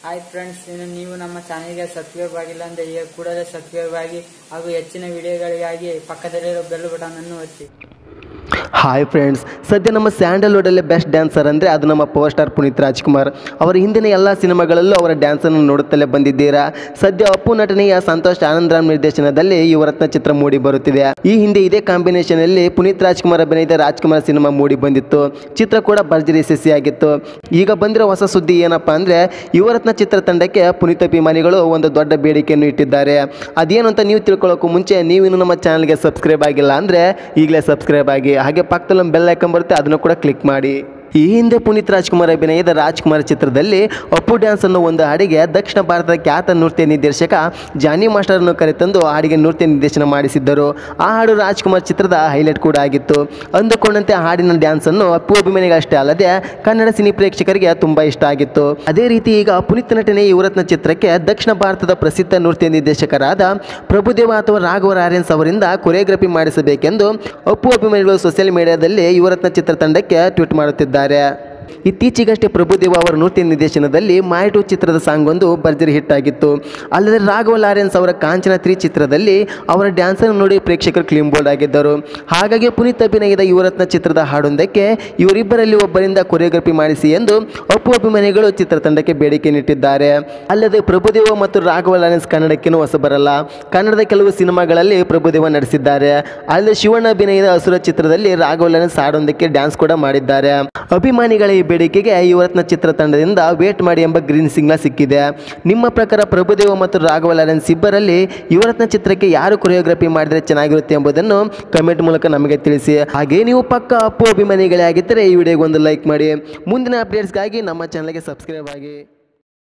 hi friends ಇನ್ನು ನೀವು ನಮ್ಮ ಚಾನಲ್ಗೆ ಸಬ್ಸ್ಕ್ರೈಬ್ ಆಗಿಲ್ಲ ಅಂದರೆ ಈಗ ಕೂಡಲೇ ಸಬ್ಸ್ಕ್ರೈಬ್ ಆಗಿ ಹಾಗೂ ಹೆಚ್ಚಿನ ವಿಡಿಯೋಗಳಿಗಾಗಿ ಪಕ್ಕದಲ್ಲಿರೋ ಬೆಲ್ ಬಟನ್ ಅನ್ನು ಒತ್ತಿ ಹಾಯ್ ಫ್ರೆಂಡ್ಸ್ ಸದ್ಯ ನಮ್ಮ ಸ್ಯಾಂಡಲ್ವುಡಲ್ಲೇ ಬೆಸ್ಟ್ ಡ್ಯಾನ್ಸರ್ ಅಂದರೆ ಅದು ನಮ್ಮ ಪವರ್ ಸ್ಟಾರ್ ಪುನೀತ್ ರಾಜ್ಕುಮಾರ್ ಅವರ ಹಿಂದಿನ ಎಲ್ಲ ಸಿನಿಮಾಗಳಲ್ಲೂ ಅವರ ಡ್ಯಾನ್ಸನ್ನು ನೋಡುತ್ತಲೇ ಬಂದಿದ್ದೀರಾ ಸದ್ಯ ಅಪ್ಪು ನಟನೆಯ ಸಂತೋಷ್ ಆನಂದರಾಮ್ ನಿರ್ದೇಶನದಲ್ಲಿ ಯುವರತ್ನ ಚಿತ್ರ ಮೂಡಿ ಬರುತ್ತಿದೆ ಈ ಹಿಂದೆ ಇದೇ ಕಾಂಬಿನೇಷನಲ್ಲಿ ಪುನೀತ್ ರಾಜ್ಕುಮಾರ್ ಅಭಿನಯದ ರಾಜ್ಕುಮಾರ್ ಸಿನಿಮಾ ಮೂಡಿ ಬಂದಿತ್ತು ಚಿತ್ರ ಕೂಡ ಭರ್ಜರಿ ಯಶಸ್ವಿಯಾಗಿತ್ತು ಈಗ ಬಂದಿರೋ ಹೊಸ ಸುದ್ದಿ ಏನಪ್ಪಾ ಅಂದರೆ ಯುವರತ್ನ ಚಿತ್ರತಂಡಕ್ಕೆ ಪುನೀತ್ ಅಭಿಮಾನಿಗಳು ಒಂದು ದೊಡ್ಡ ಬೇಡಿಕೆಯನ್ನು ಇಟ್ಟಿದ್ದಾರೆ ಅದೇನು ಅಂತ ನೀವು ತಿಳ್ಕೊಳ್ಳೋಕ್ಕೂ ಮುಂಚೆ ನೀವಿನ್ನು ನಮ್ಮ ಚಾನಲ್ಗೆ ಸಬ್ಸ್ಕ್ರೈಬ್ ಆಗಿಲ್ಲ ಅಂದರೆ ಈಗಲೇ ಸಬ್ಸ್ಕ್ರೈಬ್ ಆಗಿ ಹಾಗೆ ಪಕ್ಕದಲ್ಲಿ ಒಂದು ಬೆಲ್ ಐಕನ್ ಬರುತ್ತೆ ಅದನ್ನು ಕೂಡ ಕ್ಲಿಕ್ ಮಾಡಿ ಈ ಹಿಂದೆ ಪುನೀತ್ ರಾಜ್ಕುಮಾರ್ ಅಭಿನಯದ ರಾಜ್ಕುಮಾರ್ ಚಿತ್ರದಲ್ಲಿ ಅಪ್ಪು ಡ್ಯಾನ್ಸ್ ಅನ್ನೋ ಒಂದು ಹಾಡಿಗೆ ದಕ್ಷಿಣ ಭಾರತದ ಖ್ಯಾತ ನೃತ್ಯ ನಿರ್ದೇಶಕ ಜಾನಿ ಮಾಸ್ಟರನ್ನು ಕರೆತಂದು ಹಾಡಿಗೆ ನೃತ್ಯ ನಿರ್ದೇಶನ ಮಾಡಿಸಿದ್ದರು ಆ ಹಾಡು ರಾಜ್ಕುಮಾರ್ ಚಿತ್ರದ ಹೈಲೈಟ್ ಕೂಡ ಆಗಿತ್ತು ಅಂದುಕೊಂಡಂತೆ ಆ ಹಾಡಿನ ಡ್ಯಾನ್ಸ್ ಅನ್ನು ಅಪ್ಪು ಅಭಿಮಾನಿಗಳಷ್ಟೇ ಅಲ್ಲದೆ ಕನ್ನಡ ಸಿನಿ ಪ್ರೇಕ್ಷಕರಿಗೆ ತುಂಬಾ ಇಷ್ಟ ಆಗಿತ್ತು ಅದೇ ರೀತಿ ಈಗ ಪುನೀತ್ ನಟನೆ ಯುವರತ್ನ ಚಿತ್ರಕ್ಕೆ ದಕ್ಷಿಣ ಭಾರತದ ಪ್ರಸಿದ್ಧ ನೃತ್ಯ ನಿರ್ದೇಶಕರಾದ ಪ್ರಭುದೇವ ಅಥವಾ ರಾಘವ ರಾರೆನ್ಸ್ ಅವರಿಂದ ಕೊರಿಯೋಗ್ರಫಿ ಮಾಡಿಸಬೇಕೆಂದು ಅಪ್ಪು ಅಭಿಮಾನಿಗಳು ಸೋಷಿಯಲ್ ಮೀಡಿಯಾದಲ್ಲಿ ಯುವರತ್ನ ಚಿತ್ರತಂಡಕ್ಕೆ ಟ್ವೀಟ್ ಮಾಡುತ್ತಿದ್ದಾರೆ ಇತ್ತೀಚೆಗಷ್ಟೇ ಪ್ರಭುದೇವ ಅವರ ನೃತ್ಯ ನಿರ್ದೇಶನದಲ್ಲಿ ಮಾಯಿಟು ಚಿತ್ರದ ಸಾಂಗ್ ಒಂದು ಭರ್ಜರಿ ಹಿಟ್ ಆಗಿತ್ತು ಅಲ್ಲದೆ ರಾಘವ ಲಾರೆನ್ಸ್ ಅವರ ಕಾಂಚನ ತ್ರೀ ಚಿತ್ರದಲ್ಲಿ ಅವರ ಡ್ಯಾನ್ಸನ್ನು ನೋಡಿ ಪ್ರೇಕ್ಷಕರು ಕ್ಲೀನ್ ಬೋಲ್ಡ್ ಆಗಿದ್ದರು ಹಾಗಾಗಿ ಪುನೀತ್ ಅಭಿನಯದ ಯುವರತ್ನ ಚಿತ್ರದ ಹಾಡೊಂದಕ್ಕೆ ಇವರಿಬ್ಬರಲ್ಲಿ ಒಬ್ಬರಿಂದ ಕೊರಿಯೋಗ್ರಫಿ ಮಾಡಿಸಿ ಎಂದು ಅಪ್ಪು ಅಭಿಮಾನಿಗಳು ಚಿತ್ರತಂಡಕ್ಕೆ ಬೇಡಿಕೆ ನೀಟ್ಟಿದ್ದಾರೆ ಅಲ್ಲದೆ ಪ್ರಭುದೇವ ಮತ್ತು ರಾಘವ ಲಾರೆನ್ಸ್ ಕನ್ನಡಕ್ಕೇನೂ ಹೊಸ ಬರಲ್ಲ ಕನ್ನಡದ ಕೆಲವು ಸಿನಿಮಾಗಳಲ್ಲಿ ಪ್ರಭುದೇವ ನಡೆಸಿದ್ದಾರೆ ಅಲ್ಲದೆ ಶಿವಣ್ಣ ಅಭಿನಯದ ಹಸುರ ಚಿತ್ರದಲ್ಲಿ ರಾಘವ ಲಾರೆನ್ಸ್ ಹಾಡೊಂದಕ್ಕೆ ಡ್ಯಾನ್ಸ್ ಕೂಡ ಮಾಡಿದ್ದಾರೆ ಅಭಿಮಾನಿಗಳ ಈ ಬೇಡಿಕೆಗೆ ಯುವರತ್ನ ಚಿತ್ರತಂಡದಿಂದ ವೇಟ್ ಮಾಡಿ ಎಂಬ ಗ್ರೀನ್ ಸಿಗ್ನಲ್ ಸಿಕ್ಕಿದೆ ನಿಮ್ಮ ಪ್ರಕಾರ ಪ್ರಭುದೇವ ಮತ್ತು ರಾಘವ ಲಾರೆನ್ಸ್ ಇಬ್ಬರಲ್ಲಿ ಯುವರತ್ನ ಚಿತ್ರಕ್ಕೆ ಯಾರು ಕೊರಿಯೋಗ್ರಫಿ ಮಾಡಿದರೆ ಚೆನ್ನಾಗಿರುತ್ತೆ ಎಂಬುದನ್ನು ಕಮೆಂಟ್ ಮೂಲಕ ನಮಗೆ ತಿಳಿಸಿ ಹಾಗೆ ನೀವು ಪಕ್ಕ ಅಪ್ಪು ಅಭಿಮಾನಿಗಳೇ ಆಗಿದ್ದರೆ ಈ ವಿಡಿಯೋಗೆ ಒಂದು ಲೈಕ್ ಮಾಡಿ ಮುಂದಿನ ಅಪ್ಡೇಟ್ಸ್ಗಾಗಿ ನಮ್ಮ ಚಾನಲ್ಗೆ ಸಬ್ಸ್ಕ್ರೈಬ್ ಆಗಿ